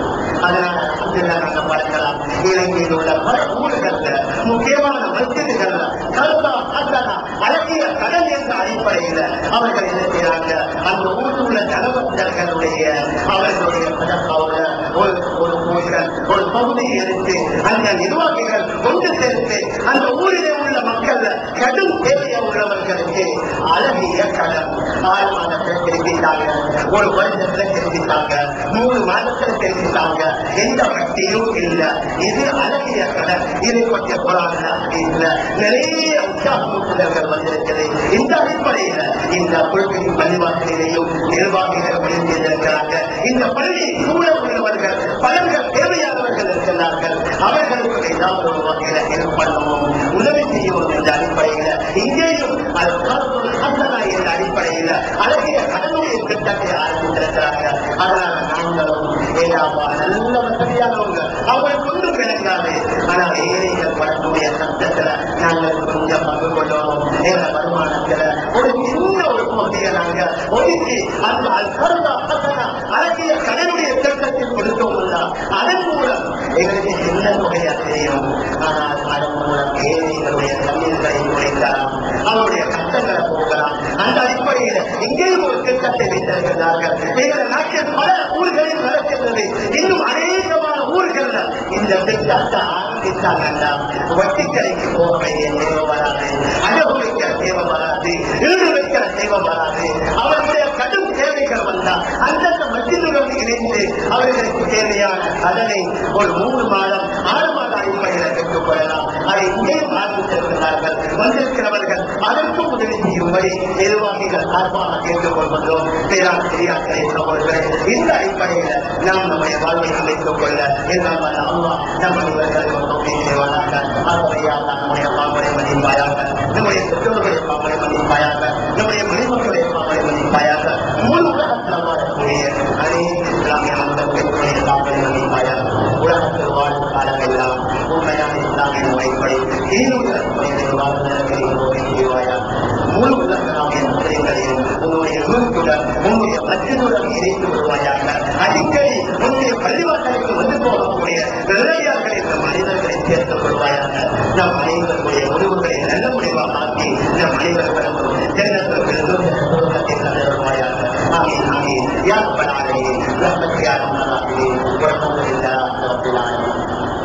அதனால அல்ஹம்துலில்லாஹ் நாங்க பார்க்கலாம் இலங்கையில் உள்ள பல ஊர்கள்ல முக்கியமான மஸ்ஜிதுகள்ல கல்பா ஹசனா அழகிய கடல் என்ற அடிப்படையில அவர்கள் என்ன செய்யறாங்க அந்த ஊரில் உள்ள ஜனபக்தர்களுடைய அவர்களுடைய சதக்காவோட ஒரு ஒரு ஊர்கள் ஒரு பகுதியை எடுத்து அந்த நிர்வாகிகள் கொண்டு சேர்த்து அந்த ஊரிலே உள்ள மக்கள் கடும் தேவையை உள்ளவர்களுக்கு அழகிய கடன் ஆறு மாதத்துல தெரிவித்தாங்க ஒரு வருஷத்துல தெரிவித்தாங்க மூணு மாதத்துல தெரிவித்தாங்க எந்த வட்டியும் இல்ல இது அழகிய கடன் இதை பற்றிய புராண இல்ல நிறைய உற்சாகங்கள் வந்திருக்கிறது இந்த அடிப்படையில இந்த கொள்கை பள்ளிவாசலையும் நிர்வாகிகள் பணிந்திருக்கிறாங்க இந்த பள்ளியை கூட உள்ளவர்கள் பலர்கள் தேவையானவர்கள் இருக்கிறார்கள் அவர்களுக்கு ஏதாவது ஒரு வகையில ஹெல்ப் பண்ணவும் உதவி செய்யவும் என்ற அடிப்படையில இங்கேயும் அது கருத்து ஹசனா என்ற அடிப்படையில அழகிய கடனுடைய திட்டத்தை ஆரம்பித்திருக்கிறாங்க அதனால நாங்களும் ஏதாவா நல்ல வசதியானவங்க அவர்கள் கொண்டு விளங்காது ஆனால் ஏழைகள் படக்கூடிய சத்தத்துல நாங்கள் கொஞ்சம் பங்கு கொள்ளணும் எங்க வருமானத்துல ஒரு சின்ன ஒரு பகுதியை நாங்க ஒதுக்கி அந்த அது கருதா ஹசனா அழகிய கடனுடைய திட்டத்தில் கொடுத்தோம்னா அதன் மூலம் எங்களுக்கு சின்ன தொகையா தெரியும் ஆனால் அதன் மூலம் ஏழைகளுடைய கண்ணீர்களை குறைக்கலாம் அவருடைய கஷ்டங்களை போகலாம் அந்த அடிப்படையில் இங்கேயும் ஒரு திட்டத்தை வைத்திருக்கிறார்கள் எங்கள் நாட்டில் பல ஊர்களில் நடக்கின்றது இன்னும் அநேகமான ஊர்கள்ல இந்த திட்டத்தை ஆரம்பித்தாங்கன்னா வட்டி கடைக்கு போக வேண்டிய தேவை வராது அழகு வைக்கிற தேவை வராது ஈடு வைக்கிற தேவை வராது அவர்களுடைய கடும் தேவைகள் வந்தால் அந்தந்த மத்தியுடன் இணைந்து அவர்களுக்கு தேவையான கடனை ஒரு மூணு மாதம் ஆறு மாத அடிப்படையில் பெற்றுக் கொள்ளலாம் அதை இங்கேயும் ஆரம்பித்திருக்கிறார்கள் வந்திருக்கிறவர்கள் அதற்கும் உதவி செய்யும்படி நிர்வாகிகள் சார்பாக கேட்டுக் கொள்கின்றோம் பேராசிரியாக்களை சகோதரர்களே இந்த அடிப்படையில் நாம் நம்முடைய வாழ்வை அமைத்துக் கொள்ள எல்லாம் வல்ல அல்லாஹ் நம்ம இவர்களுக்கு தொகை செய்வானாக ஆகவையாக நம்முடைய பாம்பரை மதிப்பாயாக நம்முடைய பெற்றோர்களை பாம்பரை மதிப்பாயாக நம்முடைய மணிமக்களை பாம்பரை மதிப்பாயாக முழு உலகத்தில் வாழக்கூடிய அனைத்து இஸ்லாமிய மக்களுடைய பாம்பரை மதிப்பாயாக உலகத்தில் வாழும் காலமெல்லாம் உண்மையான இஸ்லாமிய முறைப்படி தீனுள்ள முறையில் வாழ்வதற்கு உதவி செய்வாயாக முழு உலகளாவிய முஸ்லிம்களையும் உன்னுடைய நூற்றுடன் உன்னுடைய மற்றதுடன் இணைத்து வருவாயாக அடிக்கடி உன்னுடைய பள்ளிவாசலுக்கு வந்து போகக்கூடிய நிறையாக்களை இந்த மனிதர்களை சேர்த்துக் கொள்வாயாக நம் அனைவருடைய முடிவுகளை நல்ல முடிவாக ஆக்கி நம் அனைவர்களும் ஜென்னத்திற்கு தருவாயாக ஆமீன் ஆமீன் யா ரப்பல் ஆலமீன் ரஹ்மத் யா ரஹ்மான் ரஹீம் வல்ஹம்துலில்லாஹி ரப்பில் ஆலமீன்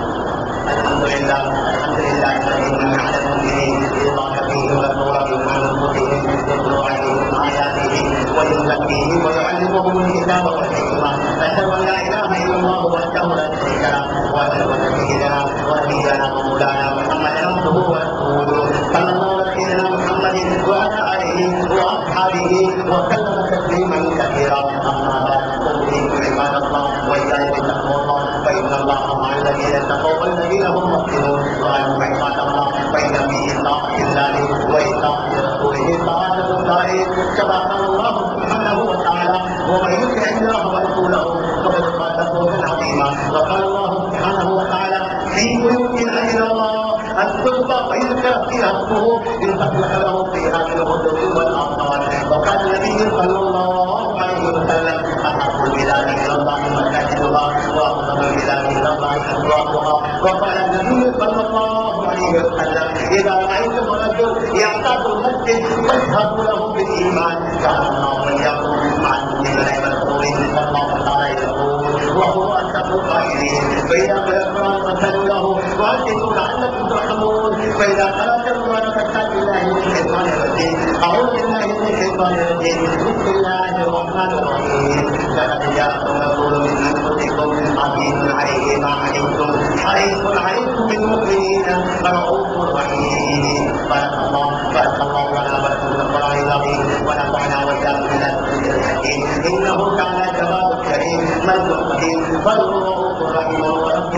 الحمد لله الحمد لله الذي من على المؤمنين يضاك فيه والنور من انفسهم يتلو عليهم اياته ويزكيهم ويعلمهم الكتاب والحكمه اشهد ان لا اله الا الله وحده لا شريك له واشهد ان سيدنا ونبينا ومولانا محمدا عبده ورسوله صلى الله على سيدنا محمد وعلى اله واصحابه وسلم تسليما كثيرا اما بعد اوصيكم عباد الله واياي بتقوى الله فان الله مع الذين اتقوا والذين هم محسنون وعنهم عباد الله فان في اطاعه الله واطاعه رسوله سعاده الدارين كما قال الله سبحانه وتعالى ومن يطع الله ورسوله فقد فاز فوزا عظيما وقال الله سبحانه وتعالى في بيوت اجل الله ان تلقى فيذكر فيها اسمه يصلح له فيها بالغدو والاصال وقال النبي صلى الله عليه وسلم احب البلاد الى الله مساجدها وافضل البلاد الى الله اسواقها وقال النبي صلى الله عليه وسلم اذا رايتم رجل يعتاد المسجد فاشهدوا له بالايمان كان الله واياكم مع المؤمنين والرسول صلى الله تعالى يقول وهو اشد القائلين فاذا قرأتم فسلوا له وانتم لعلكم ترحمون فاذا قرات القران فاستعذ بالله من الشيطان الرجيم اعوذ بالله من الشيطان الرجيم بسم الله الرحمن الرحيم لقد جاءكم رسول من انفسكم عزيز عليه ما عنتم حريص عليكم بالمؤمنين رؤوف رحيم بارك الله بارك الله لنا ولكم في القران العظيم ونفعنا واياكم من الذكر الحكيم انه كان جواب كريم ملك قدير بل هو رؤوف رحيم ورب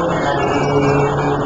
حليم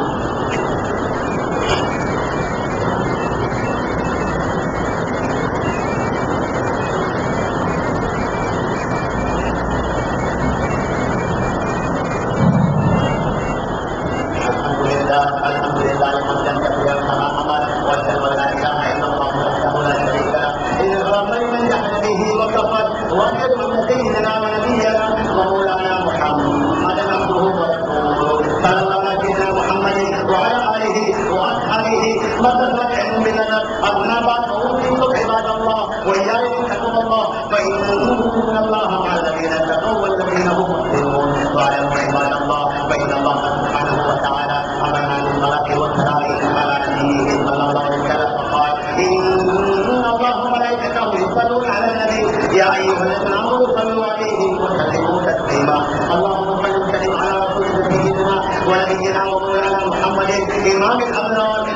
الحمد لله الحمد لله حمدا كثيرا كما امر واشهد ان لا اله الا الله وحده لا شريك له اذ غفر من جحد به وكفر واشهد ان سيدنا ونبينا ومولانا محمدا عبده ورسوله صلى الله على سيدنا محمد وعلى اله واصحابه مصدر علم لنا اما بعد اوصيكم عباد الله واياكم تقوى الله فان الله مع الذين اتقوا والذين هم محسنون واعلموا عباد الله فان الله سبحانه وتعالى امرنا بالصلاه والسلام على نبيه صلى الله عليه وسلم فقال ان الله وملائكته يصلون على النبي يا ايها الذين امنوا صلوا عليه وسلموا تسليما اللهم صل وسلم على رسولك سيدنا ونبينا ومولانا محمد امام الابرار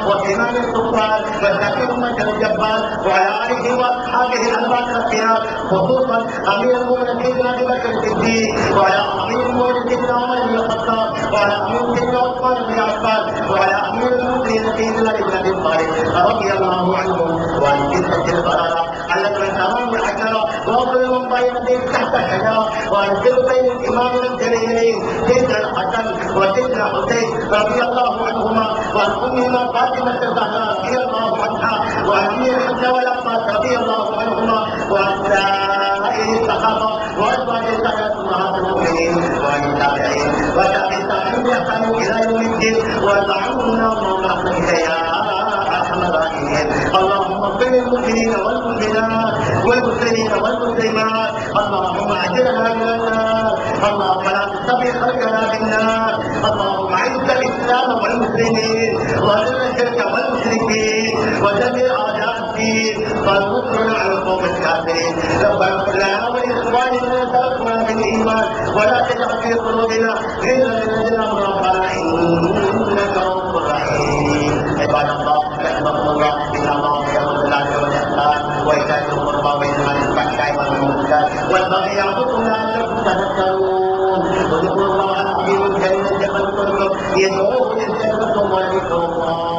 وإمام الكفار وشفيع أمة الجبار وعلى آله وأصحابه الأربعة الأخيار خصوصا أمير المؤمنين سيدنا أبي بكر الصديق وعلى أمير المؤمنين سيدنا عمر بن الخطاب وعلى أمير سيدنا عثمان بن عفان وعلى أمير المؤمنين سيدنا ابن أبي طالب رضي الله عنهم وعن تلك القرارة التي تمام الحجرة وأفضل من بين تحت الحجرة وعن بين الإمام الجليلين سيدنا الحسن وسيدنا حسين رضي الله عنهما وعن أمهما فاطمة الزهراء رضي الله عنها وعن أمير حمزة والعباس رضي الله عنهما وعن سائر الصحابة وأزواج السادات أمهات المؤمنين وعن التابعين وتابع التابعين بإحسان إلى يوم الدين وارحمنا اللهم برحمتك يا أرحم الراحمين اللهم اغفر للمؤمنين والمؤمنات والمسلمين والمسلمات اللهم اجرنا من النار اللهم لا تستبق خلقنا بالنار اللهم اعز الاسلام والمسلمين واذل الشرك والمشركين ودمر اعداء الدين وانصرنا على القوم الكافرين ربنا اغفر لنا ولاخواننا الذين سبقونا بالايمان ولا تجعل في قلوبنا غلا للذين امنوا ربنا انك رؤوف رحيم عباد الله رحمكم الله ان الله يامر بالعدل والاحسان وايتاء ذي القربى وينهى عن الفحشاء والمنكر والبغي يعظكم لعلكم تذكرون واذكروا الله العظيم الجليل يدعوه يذكركم ويذكر الله